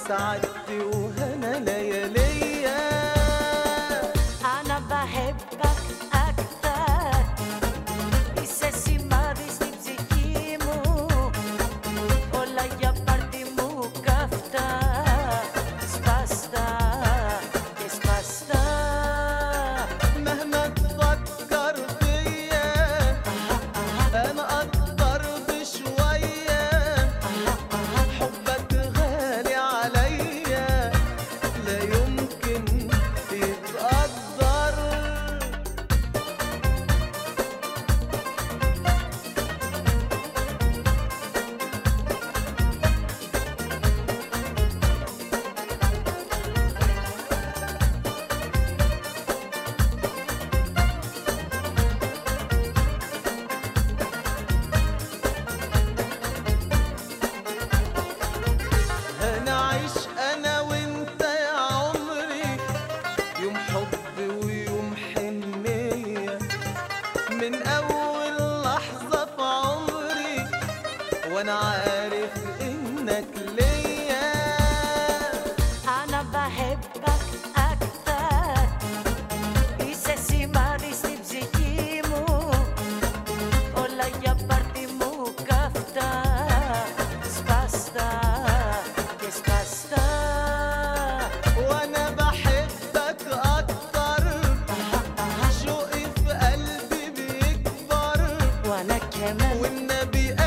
سعادتي وهنا لياليا أنا بحبك أكتر Isesi mari snipsi kimu Ola ya parti mu kafta Spasta Spasta مهما تفكر فيا انا اقدر بشويه حبك غالي عليا لا يمكن يتقدر هنعيش انا وانت يا عمري يوم حب ويوم حنية من اول لحظة في عمري وانا عارف انك ليا أنا بحبك أكتر Isesi mari snipsi kimu Ola ya parti mu kafta Spasta Spasta وانا بحبك اكتر شوقي في قلبي بيكبر وأنا كمان والنبي